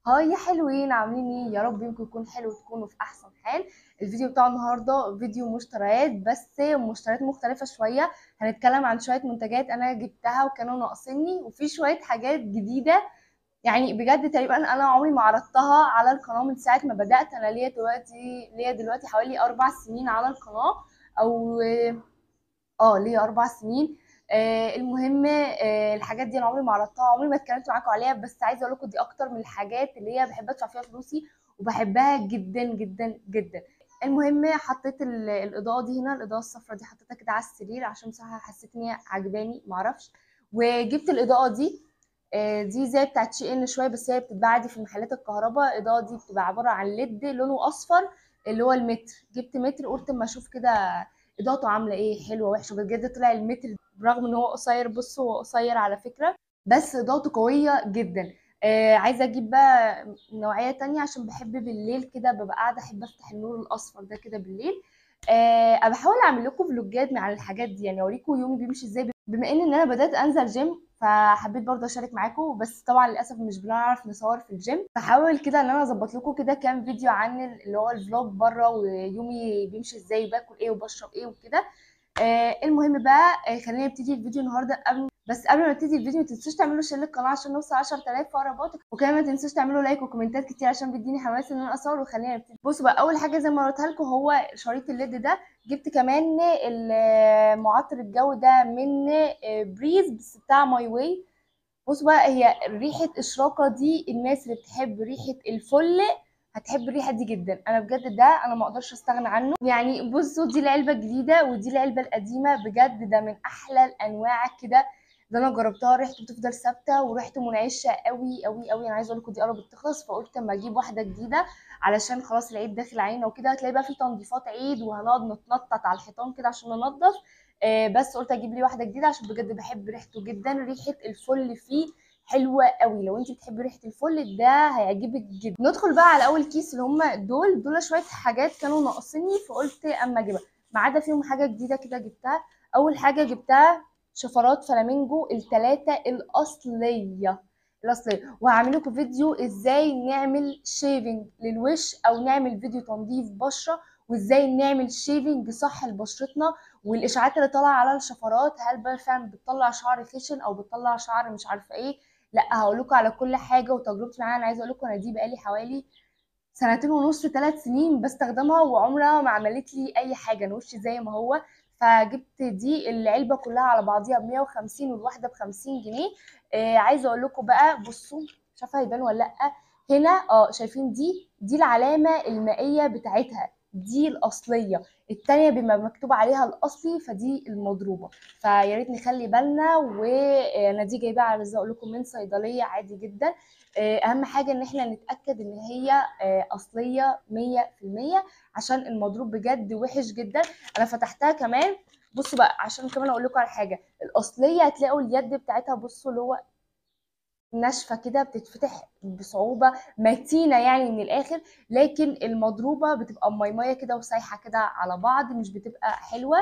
هاي يا حلوين عاملين ايه يا رب يمكن يكون حلو وتكونوا في احسن حال الفيديو بتاع النهارده فيديو مشتريات بس مشتريات مختلفه شويه هنتكلم عن شويه منتجات انا جبتها وكانوا ناقصني وفي شويه حاجات جديده يعني بجد تقريبا انا عمري ما عرضتها على القناه من ساعه ما بدات انا ليا دلوقتي ليا دلوقتي حوالي اربع سنين على القناه او اه ليا اربع سنين آه المهم آه الحاجات دي انا عمري ما عرضتها عمري ما اتكلمت معاكم عليها بس عايزه اقول لكم دي اكتر من الحاجات اللي هي بحب ادفع فيها فلوسي وبحبها جدا جدا جدا المهم حطيت ال- الاضاءه دي هنا الاضاءه الصفراء دي حطيتها كده على السرير عشان بصراحه حسيت ان هي عجباني معرفش وجبت الاضاءه دي آه، دي زي بتاعت شي ان شويه بس هي بتتباع عادي في محلات الكهرباء الاضاءه دي بتبقى عباره عن ليد لونه اصفر اللي هو المتر جبت متر قلت اما اشوف كده اضاءته عامله ايه حلوه وحشه بجد طلع المتر برغم ان هو قصير بص هو قصير على فكره بس اضاءته قويه جدا آه عايزه اجيب بقى نوعيه تانية عشان بحب بالليل كده ببقى قاعده احب افتح النور الاصفر ده كده بالليل آه أنا بحاول اعمل لكم فلوجات عن الحاجات دي يعني اوريكم يومي بيمشي ازاي بما ان ان انا بدات انزل جيم فحبيت برضه اشارك معاكم بس طبعا للاسف مش بنعرف نصور في الجيم فحاول كده ان انا اظبط لكم كده كام فيديو عن اللي هو الفلوج بره ويومي بيمشي ازاي باكل ايه وبشرب ايه وكده آه المهم بقى آه خلينا نبتدي الفيديو النهارده قبل بس قبل ما نبتدي الفيديو ما تنسوش تعملوا شير للقناه عشان نوصل 10000 في اقرب وقت وكمان ما تنسوش تعملوا لايك وكومنتات كتير عشان بيديني حماس ان انا اصور وخلينا نبتدي بصوا بقى اول حاجه زي ما قلتها لكم هو شريط الليد ده جبت كمان ال- معطر الجو ده من آه، بريز بس بتاع ماي واي بصوا بقى هي ريحه اشراقه دي الناس اللي بتحب ريحه الفل هتحب الريحه دي جدا انا بجد ده انا ما اقدرش استغنى عنه يعني بصوا دي العلبه الجديده ودي العلبه القديمه بجد ده من احلى الانواع كده ده انا جربتها ريحته بتفضل ثابته وريحته منعشه قوي قوي قوي انا عايزه اقول لكم دي قربت تخلص فقلت اما اجيب واحده جديده علشان خلاص العيد داخل علينا وكده هتلاقي بقى في تنظيفات عيد وهنقعد نتنطط على الحيطان كده عشان ننضف آه بس قلت اجيب لي واحده جديده عشان بجد بحب ريحته جدا ريحه الفل فيه حلوه قوي لو انت بتحبي ريحه الفل ده هيعجبك جدا ندخل بقى على اول كيس اللي هم دول دول شويه حاجات كانوا ناقصيني فقلت اما اجيبها ما عدا فيهم حاجه جديده كده جبتها اول حاجه جبتها شفرات فلامينجو التلاتة الاصليه الاصليه وهعمل لكم فيديو ازاي نعمل شيفنج للوش او نعمل فيديو تنظيف بشره وازاي نعمل شيفنج صح لبشرتنا والاشاعات اللي طالعه على الشفرات هل بقى فعلا بتطلع شعر خشن او بتطلع شعر مش عارفه ايه لا هقول لكم على كل حاجه وتجربتي معاها انا عايزه اقول لكم انا دي بقالي حوالي سنتين ونص ثلاث سنين بستخدمها وعمرها ما عملت لي اي حاجه انا وشي زي ما هو فجبت دي العلبه كلها على بعضيها ب 150 والواحده ب 50 جنيه آه عايزه اقول لكم بقى بصوا مش عارفه هيبان ولا لا هنا اه شايفين دي دي العلامه المائيه بتاعتها دي الاصليه التانية بما مكتوب عليها الاصلي فدي المضروبه فيا ريت نخلي بالنا وانا دي جايباها على اقول لكم من صيدليه عادي جدا آه، اهم حاجه ان احنا نتاكد ان هي آه، اصليه 100% عشان المضروب بجد وحش جدا انا فتحتها كمان بصوا بقى عشان كمان اقول لكم على حاجه الاصليه هتلاقوا اليد بتاعتها بصوا اللي هو ناشفه كده بتتفتح بصعوبه متينه يعني من الاخر لكن المضروبه بتبقى ميميه كده وسايحه كده على بعض مش بتبقى حلوه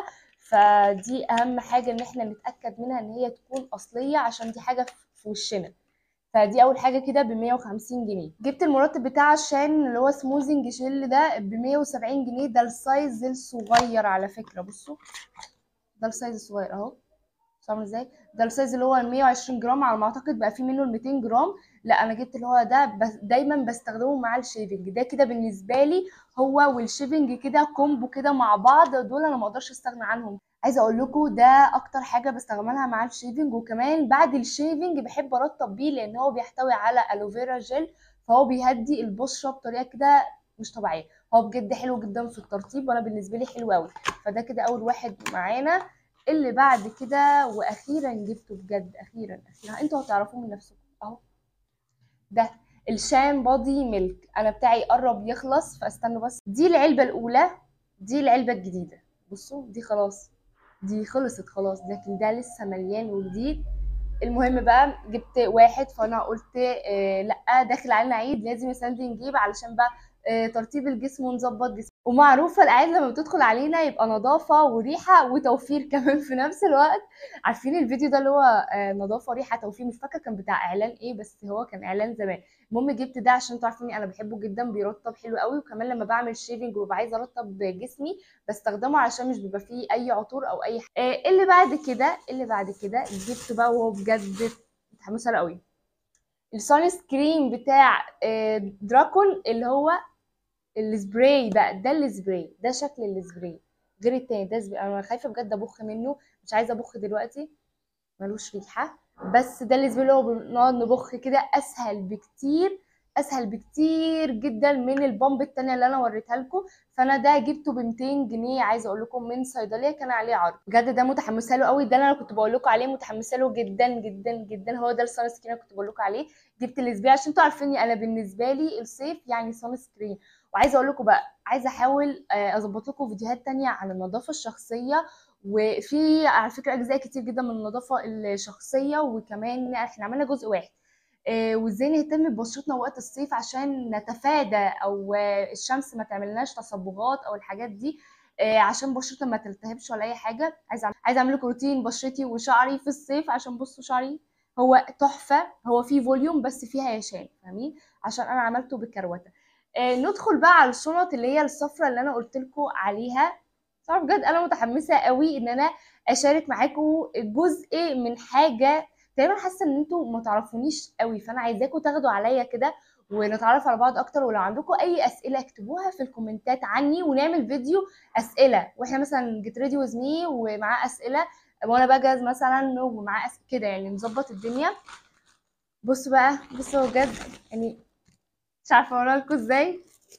فدي اهم حاجه ان احنا نتاكد منها ان هي تكون اصليه عشان دي حاجه في وشنا فدي اول حاجه كده ب 150 جنيه جبت المرطب بتاع عشان اللي هو سموزنج جل ده ب 170 جنيه ده السايز الصغير على فكره بصوا ده السايز الصغير اهو فاهمه ازاي ده السايز اللي هو 120 جرام على ما اعتقد بقى في منه ال 200 جرام لا انا جبت اللي هو ده بس دايما بستخدمه مع الشيفنج ده كده بالنسبه لي هو والشيفنج كده كومبو كده مع بعض دول انا ما اقدرش استغنى عنهم عايزه اقول لكم ده اكتر حاجه بستخدمها مع الشيفنج وكمان بعد الشيفنج بحب ارطب بيه لان هو بيحتوي على الوفيرا جل فهو بيهدي البشره بطريقه كده مش طبيعيه هو بجد حلو جدا في الترطيب وانا بالنسبه لي حلو قوي فده كده اول واحد معانا اللي بعد كده واخيرا جبته بجد اخيرا اخيرا انتوا هتعرفوه من نفسكم اهو ده الشام بادي ميلك انا بتاعي قرب يخلص فاستنوا بس دي العلبه الاولى دي العلبه الجديده بصوا دي خلاص دي خلصت خلاص لكن ده لسه مليان وجديد المهم بقى جبت واحد فانا قلت آه لا داخل علينا عيد لازم يا ساندي نجيب علشان بقى آه، ترطيب الجسم ونظبط جسم ومعروفه الاعياد لما بتدخل علينا يبقى نظافه وريحه وتوفير كمان في نفس الوقت عارفين الفيديو ده اللي هو آه، نظافه وريحه توفير مش فاكره كان بتاع اعلان ايه بس هو كان اعلان زمان المهم جبت ده عشان انتوا عارفين انا بحبه جدا بيرطب حلو قوي وكمان لما بعمل شيفنج وببقى عايزه ارطب جسمي بستخدمه عشان مش بيبقى فيه اي عطور او اي حاجه آه اللي بعد كده اللي بعد كده جبته بقى وهو بجد متحمسه له قوي السان سكرين بتاع آه دراكون اللي هو السبراي بقى ده السبراي ده شكل السبراي غير التاني ده سبراي. انا خايفه بجد ابخ منه مش عايزه ابخ دلوقتي ملوش ريحه بس ده السبراي اللي هو بنقعد نبخ كده اسهل بكتير اسهل بكتير جدا من البامب التانية اللي انا وريتها لكم فانا ده جبته ب 200 جنيه عايزه اقول لكم من صيدليه كان عليه عرض بجد ده متحمسه له قوي ده اللي انا كنت بقول لكم عليه متحمسه له جدا جدا جدا هو ده السان سكرين اللي كنت بقول لكم عليه جبت الاسبوع عشان انتوا عارفيني انا بالنسبه لي الصيف يعني سان سكرين وعايزه اقول لكم بقى عايزه احاول اظبط لكم فيديوهات تانية عن النظافه الشخصيه وفي على فكره اجزاء كتير جدا من النظافه الشخصيه وكمان احنا عملنا جزء واحد وازاي نهتم ببشرتنا وقت الصيف عشان نتفادى او الشمس ما تعملناش تصبغات او الحاجات دي عشان بشرتنا ما تلتهبش ولا اي حاجه عايزه عايزه اعمل لكم روتين بشرتي وشعري في الصيف عشان بصوا شعري هو تحفه هو فيه فوليوم بس فيه هيشان فاهمين عشان انا عملته بكروته ندخل بقى على الشنط اللي هي الصفرة اللي انا قلت لكم عليها صراحه بجد انا متحمسه قوي ان انا اشارك معاكم جزء من حاجه تقريبا حاسه ان انتوا ما تعرفونيش قوي فانا عايزاكم تاخدوا عليا كده ونتعرف على بعض اكتر ولو عندكم اي اسئله اكتبوها في الكومنتات عني ونعمل فيديو اسئله واحنا مثلا جيت ريدي ويز مي ومعاه اسئله وانا بجهز مثلا ومعاه أسئلة كده يعني نظبط الدنيا بصوا بقى بصوا بجد يعني مش عارفه اقولها لكم ازاي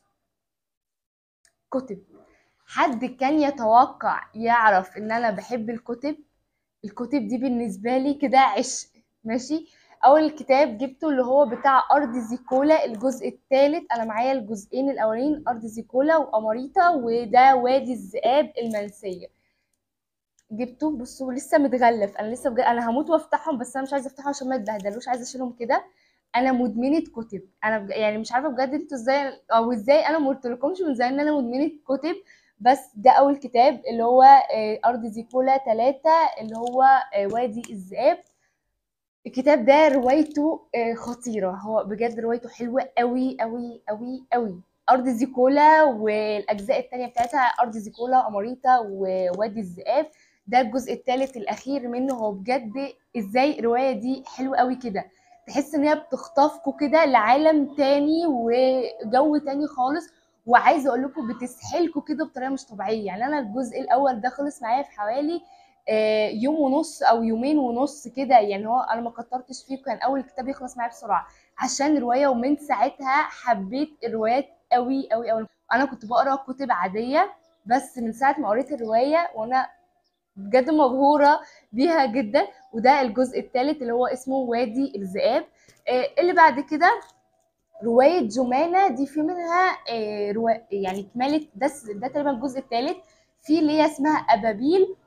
كتب حد كان يتوقع يعرف ان انا بحب الكتب الكتب دي بالنسبه لي كده عشق ماشي اول كتاب جبته اللي هو بتاع ارض زيكولا الجزء الثالث انا معايا الجزئين الاولين ارض زيكولا واماريتا وده وادي الذئاب المنسيه جبته بصوا لسه متغلف انا لسه بجد انا هموت وافتحهم بس انا مش عايزه افتحهم عشان ما يتبهدلوش عايزه اشيلهم كده انا مدمنه كتب انا بج... يعني مش عارفه بجد انتوا ازاي او ازاي انا ما قلتلكمش من زمان ان انا مدمنه كتب بس ده اول كتاب اللي هو ارض زيكولا ثلاثة اللي هو وادي الذئاب الكتاب ده روايته خطيرة هو بجد روايته حلوة قوي قوي قوي قوي ارض زيكولا والاجزاء التانية بتاعتها ارض زيكولا اماريتا ووادي الذئاب ده الجزء الثالث الاخير منه هو بجد ازاي الرواية دي حلوة قوي كده تحس ان هي بتخطفكوا كده لعالم تاني وجو تاني خالص وعايزه اقول لكم بتسحلكوا كده بطريقه مش طبيعيه يعني انا الجزء الاول ده خلص معايا في حوالي يوم ونص او يومين ونص كده يعني هو انا ما كترتش فيه كان اول كتاب يخلص معايا بسرعه عشان روايه ومن ساعتها حبيت الروايات قوي قوي قوي انا كنت بقرا كتب عاديه بس من ساعه ما قريت الروايه وانا بجد مبهوره بيها جدا وده الجزء الثالث اللي هو اسمه وادي الذئاب اللي بعد كده رواية جمانة دي في منها روا... يعني كمالة ده ده تقريبا الجزء الثالث في اللي هي اسمها أبابيل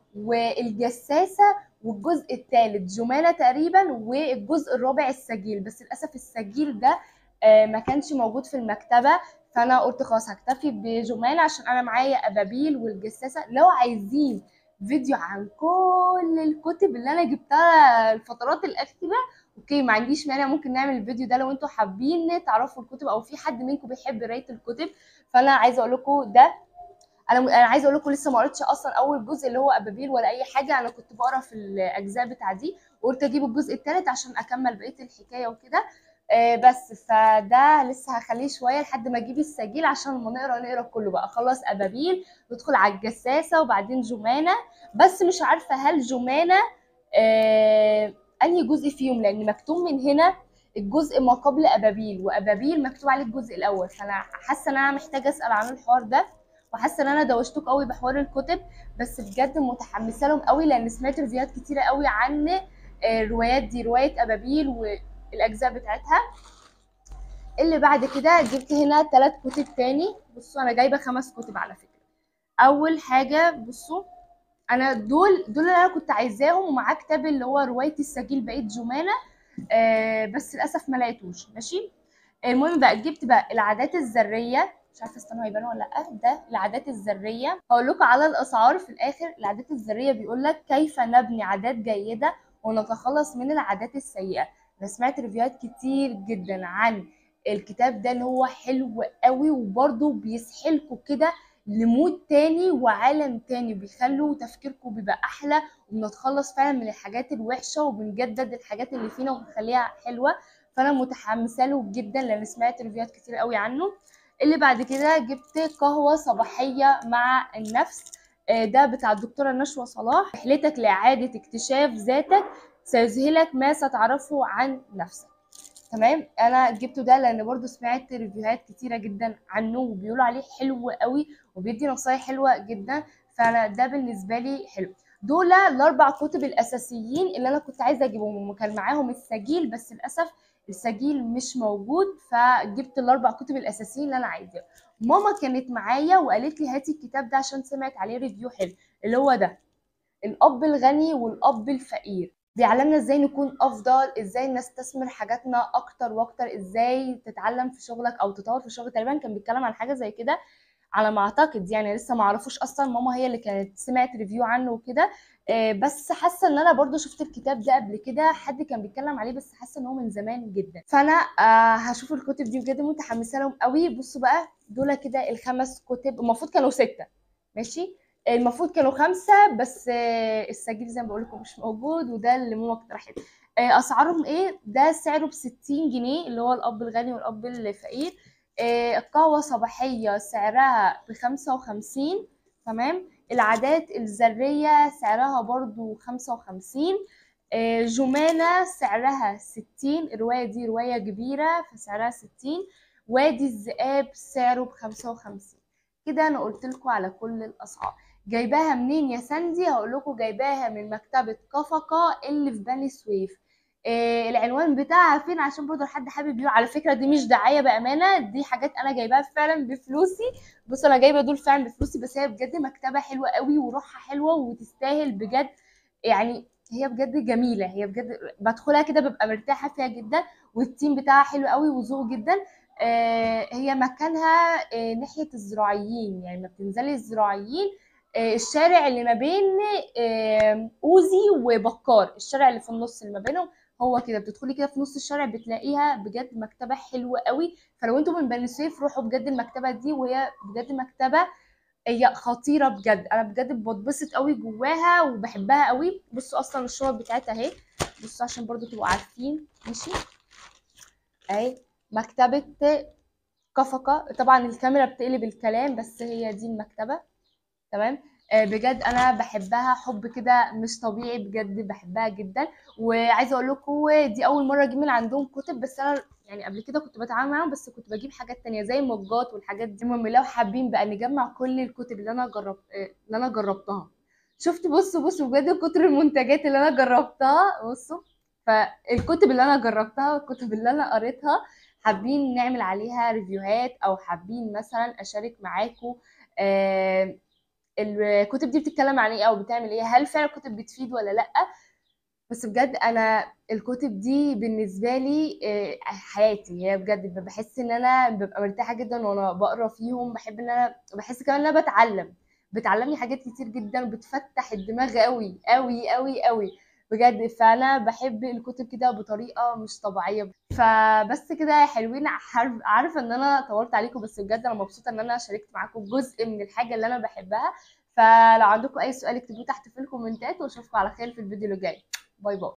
والجساسة والجزء الثالث جمانة تقريبا والجزء الرابع السجيل بس للأسف السجيل ده ما كانش موجود في المكتبة فأنا قلت خلاص هكتفي بجمانة عشان أنا معايا أبابيل والجساسة لو عايزين فيديو عن كل الكتب اللي أنا جبتها الفترات الأخيرة اوكي ما عنديش مانع ممكن نعمل الفيديو ده لو انتوا حابين تعرفوا الكتب او في حد منكم بيحب قرايه الكتب فانا عايزه اقول لكم ده انا انا عايزه اقول لكم لسه ما قريتش اصلا اول جزء اللي هو ابابيل ولا اي حاجه انا كنت بقرا في الاجزاء بتاع دي وقلت اجيب الجزء الثالث عشان اكمل بقيه الحكايه وكده آه بس فده لسه هخليه شويه لحد ما اجيب السجيل عشان لما نقرا نقرا كله بقى خلاص ابابيل ندخل على الجساسه وبعدين جمانه بس مش عارفه هل جمانه آه انهي جزء فيهم لان مكتوب من هنا الجزء ما قبل ابابيل وابابيل مكتوب عليه الجزء الاول فانا حاسه ان انا محتاجه اسال عن الحوار ده وحاسه ان انا دوشتك قوي بحوار الكتب بس بجد متحمسه لهم قوي لان سمعت ريفيوهات كتيره قوي عن الروايات دي روايه ابابيل والاجزاء بتاعتها اللي بعد كده جبت هنا ثلاث كتب تاني بصوا انا جايبه خمس كتب على فكره اول حاجه بصوا انا دول دول اللي انا كنت عايزاهم ومعاه كتاب اللي هو روايه السجيل بقيت جمانه آه بس للاسف ما لقيتوش ماشي المهم بقى جبت بقى العادات الذريه مش عارفه استنوا هيبانوا ولا لا ده العادات الذريه هقول لكم على الاسعار في الاخر العادات الذريه بيقول لك كيف نبني عادات جيده ونتخلص من العادات السيئه انا سمعت ريفيوهات كتير جدا عن الكتاب ده اللي هو حلو قوي وبرده بيسحلكوا كده لمود تاني وعالم تاني بيخلوا تفكيركم بيبقى احلى وبنتخلص فعلا من الحاجات الوحشه وبنجدد الحاجات اللي فينا وبنخليها حلوه فانا متحمسه له جدا لان سمعت ريفيوهات كتير قوي عنه اللي بعد كده جبت قهوه صباحيه مع النفس ده بتاع الدكتوره نشوى صلاح رحلتك لاعاده اكتشاف ذاتك سيذهلك ما ستعرفه عن نفسك تمام انا جبته ده لان برضو سمعت ريفيوهات كتيره جدا عنه وبيقولوا عليه حلو قوي وبيدي نصايح حلوه جدا فانا ده بالنسبه لي حلو دول الاربع كتب الاساسيين اللي انا كنت عايزه اجيبهم وكان معاهم السجيل بس للاسف السجيل مش موجود فجبت الاربع كتب الاساسيين اللي انا عايزاهم ماما كانت معايا وقالت لي هاتي الكتاب ده عشان سمعت عليه ريفيو حلو اللي هو ده الاب الغني والاب الفقير بيعلمنا ازاي نكون افضل ازاي نستثمر حاجاتنا اكتر واكتر ازاي تتعلم في شغلك او تطور في شغلك تقريبا كان بيتكلم عن حاجه زي كده على ما اعتقد يعني لسه ما اعرفوش اصلا ماما هي اللي كانت سمعت ريفيو عنه وكده بس حاسه ان انا برضو شفت الكتاب ده قبل كده حد كان بيتكلم عليه بس حاسه ان هو من زمان جدا فانا هشوف الكتب دي بجد متحمسه لهم قوي بصوا بقى دول كده الخمس كتب المفروض كانوا سته ماشي المفروض كانوا خمسة بس السجل زي ما بقول لكم مش موجود وده اللي ماما اقترحته اسعارهم ايه ده سعره ب 60 جنيه اللي هو الاب الغني والاب الفقير القهوة صباحية سعرها ب 55 تمام العادات الذرية سعرها برضو 55 جمانة سعرها 60 الرواية دي رواية كبيرة فسعرها 60 وادي الذئاب سعره ب 55 كده انا قلت لكم على كل الاسعار جايباها منين يا ساندي هقول لكم جايباها من مكتبه كفقه اللي في بني سويف إيه العنوان بتاعها فين عشان برضه حد حابب يقول على فكره دي مش دعايه بامانه دي حاجات انا جايباها فعلا بفلوسي بص انا جايبه دول فعلا بفلوسي بس هي بجد مكتبه حلوه قوي وروحها حلوه وتستاهل بجد يعني هي بجد جميله هي بجد بدخلها كده ببقى مرتاحه فيها جدا والتيم بتاعها حلو قوي وذوق جدا هي مكانها ناحية الزراعيين يعني ما بتنزلي الزراعيين الشارع اللي ما بين أوزي وبكار الشارع اللي في النص اللي ما بينهم هو كده بتدخلي كده في نص الشارع بتلاقيها بجد مكتبة حلوة قوي فلو انتوا من بني سويف روحوا بجد المكتبة دي وهي بجد مكتبة هي خطيرة بجد انا بجد بتبسط قوي جواها وبحبها قوي بصوا اصلا الشنط بتاعتها اهي بصوا عشان برضو تبقوا عارفين ماشي اهي مكتبة كفقة طبعا الكاميرا بتقلب الكلام بس هي دي المكتبة تمام آه بجد انا بحبها حب كده مش طبيعي بجد بحبها جدا وعايزه اقول لكم دي اول مره اجيب من عندهم كتب بس انا يعني قبل كده كنت بتعامل معاهم بس كنت بجيب حاجات تانية زي مجات والحاجات دي المهم لو حابين بقى نجمع كل الكتب اللي انا جربت اللي انا جربتها شفت بصوا بصوا بجد كتر المنتجات اللي انا جربتها بصوا فالكتب اللي انا جربتها والكتب اللي انا قريتها حابين نعمل عليها ريفيوهات او حابين مثلا اشارك معاكم آه الكتب دي بتتكلم عن ايه او بتعمل ايه هل فعلا الكتب بتفيد ولا لا بس بجد انا الكتب دي بالنسبه لي آه حياتي هي بجد بحس ان انا ببقى مرتاحه جدا وانا بقرا فيهم بحب ان انا بحس كمان ان انا بتعلم بتعلمني حاجات كتير جدا وبتفتح الدماغ قوي قوي قوي قوي بجد فانا بحب الكتب كده بطريقه مش طبيعيه فبس كده يا حلوين عارفه ان انا طولت عليكم بس بجد انا مبسوطه ان انا شاركت معاكم جزء من الحاجه اللي انا بحبها فلو عندكم اي سؤال اكتبوه تحت في الكومنتات واشوفكم على خير في الفيديو اللي جاي باي باي